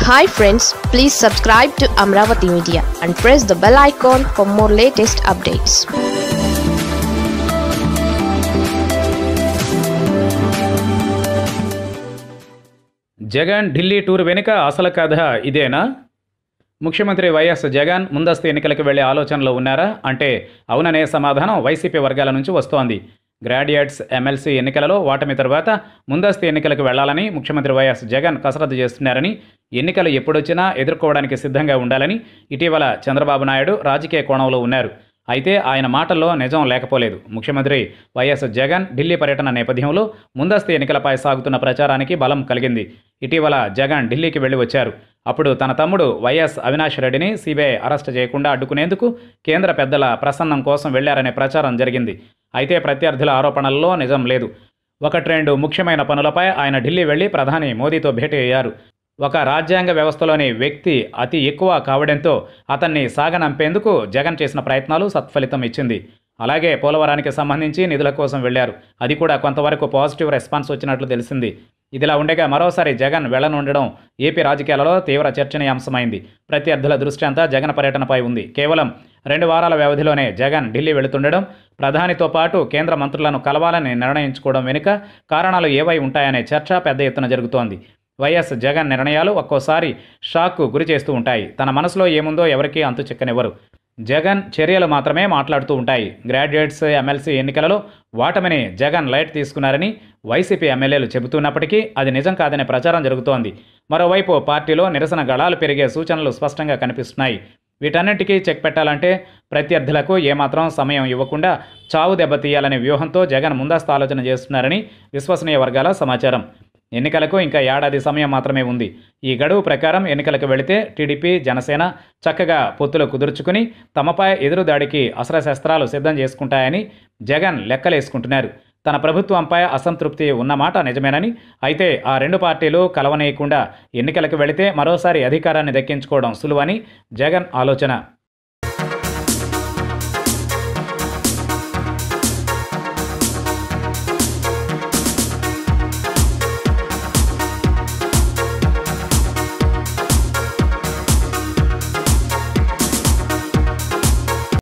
hi friends please subscribe to Amaravati media and press the bell icon for more latest updates Jagan Delhi tour వెనుక అసలు కథ ఇదేనా ముఖ్యమంత్రి YS Jagan ముందస్తు ఎన్నికలకు వెళ్లే ఆలోచనలో ఉన్నారా అంటే అవుననే సమాధానం వైసీపీ వర్గాల నుంచి వస్తోంది గ్రాడ్యుయేట్స్ ఎమ్మెల్సీ ఎన్నికలలో ఓటమి తర్వాత ముందస్తు ఎన్నికలకు వెళ్లాలని ముఖ్యమంత్రి వైఎస్ జగన్ కసరత్తు చేస్తున్నారని ఎన్నికలు ఎప్పుడొచ్చినా ఎదుర్కోవడానికి సిద్ధంగా ఉండాలని ఇటీవల చంద్రబాబు నాయుడు రాజకీయ కోణంలో ఉన్నారు అయితే ఆయన మాటల్లో నిజం లేకపోలేదు ముఖ్యమంత్రి వైఎస్ జగన్ ఢిల్లీ పర్యటన నేపథ్యంలో ముందస్తు ఎన్నికలపై సాగుతున్న ప్రచారానికి బలం కలిగింది ఇటీవల జగన్ ఢిల్లీకి వెళ్లి వచ్చారు అప్పుడు తన తమ్ముడు వైఎస్ అవినాష్ రెడ్డిని సిబిఐ అరెస్ట్ చేయకుండా అడ్డుకునేందుకు కేంద్ర పెద్దల ప్రసన్నం కోసం వెళ్లారనే ప్రచారం జరిగింది అయితే ప్రత్యర్థుల ఆరోపణల్లో నిజం లేదు ఒకటి రెండు ముఖ్యమైన పనులపై ఆయన ఢిల్లీ వెళ్లి ప్రధాని మోదీతో భేటీ అయ్యారు ఒక రాజ్యాంగ వ్యవస్థలోని వ్యక్తి అతి ఎక్కువ కావడంతో అతన్ని సాగనంపేందుకు జగన్ చేసిన ప్రయత్నాలు సత్ఫలితం ఇచ్చింది అలాగే పోలవరానికి సంబంధించి నిధుల కోసం వెళ్లారు అది కూడా కొంతవరకు పాజిటివ్ రెస్పాన్స్ వచ్చినట్లు తెలిసింది ఇదిలా ఉండగా మరోసారి జగన్ వెళ్లనుండడం ఏపీ రాజకీయాలలో తీవ్ర చర్చనీయాంశమైంది ప్రత్యర్థుల దృష్టి అంతా జగన్ పర్యటనపై ఉంది కేవలం రెండు వారాల వ్యవధిలోనే జగన్ ఢిల్లీ వెళుతుండడం ప్రధానితో పాటు కేంద్ర మంత్రులను కలవాలని నిర్ణయించుకోవడం వెనుక కారణాలు ఏవై ఉంటాయనే చర్చ పెద్ద ఎత్తున జరుగుతోంది వైఎస్ జగన్ నిర్ణయాలు ఒక్కోసారి షాక్కు గురి చేస్తూ ఉంటాయి తన మనసులో ఏముందో ఎవరికీ అంతు చిక్కనివ్వరు జగన్ చర్యలు మాత్రమే మాట్లాడుతూ ఉంటాయి గ్రాడ్యుయేట్స్ ఎమ్మెల్సీ ఎన్నికలలో ఓటమిని జగన్ లైట్ తీసుకున్నారని వైసీపీ ఎమ్మెల్యేలు చెబుతున్నప్పటికీ అది నిజం కాదనే ప్రచారం జరుగుతోంది మరోవైపు పార్టీలో నిరసన గళాలు పెరిగే సూచనలు స్పష్టంగా కనిపిస్తున్నాయి వీటన్నిటికీ చెక్ పెట్టాలంటే ప్రత్యర్థులకు ఏమాత్రం సమయం ఇవ్వకుండా చావు దెబ్బతీయాలనే వ్యూహంతో జగన్ ముందస్తు ఆలోచన చేస్తున్నారని విశ్వసనీయ వర్గాల సమాచారం ఎన్నికలకు ఇంకా ఏడాది సమయం మాత్రమే ఉంది ఈ గడువు ప్రకారం ఎన్నికలకు వెళితే టీడీపీ జనసేన చక్కగా పొత్తులు కుదుర్చుకుని తమపై ఎదురుదాడికి అస్త్రశస్త్రాలు సిద్ధం చేసుకుంటాయని జగన్ లెక్కలేసుకుంటున్నారు తన ప్రభుత్వంపై అసంతృప్తి ఉన్నమాట నిజమేనని అయితే ఆ రెండు పార్టీలు కలవనీయకుండా ఎన్నికలకు వెళితే మరోసారి అధికారాన్ని దక్కించుకోవడం సులువని జగన్ ఆలోచన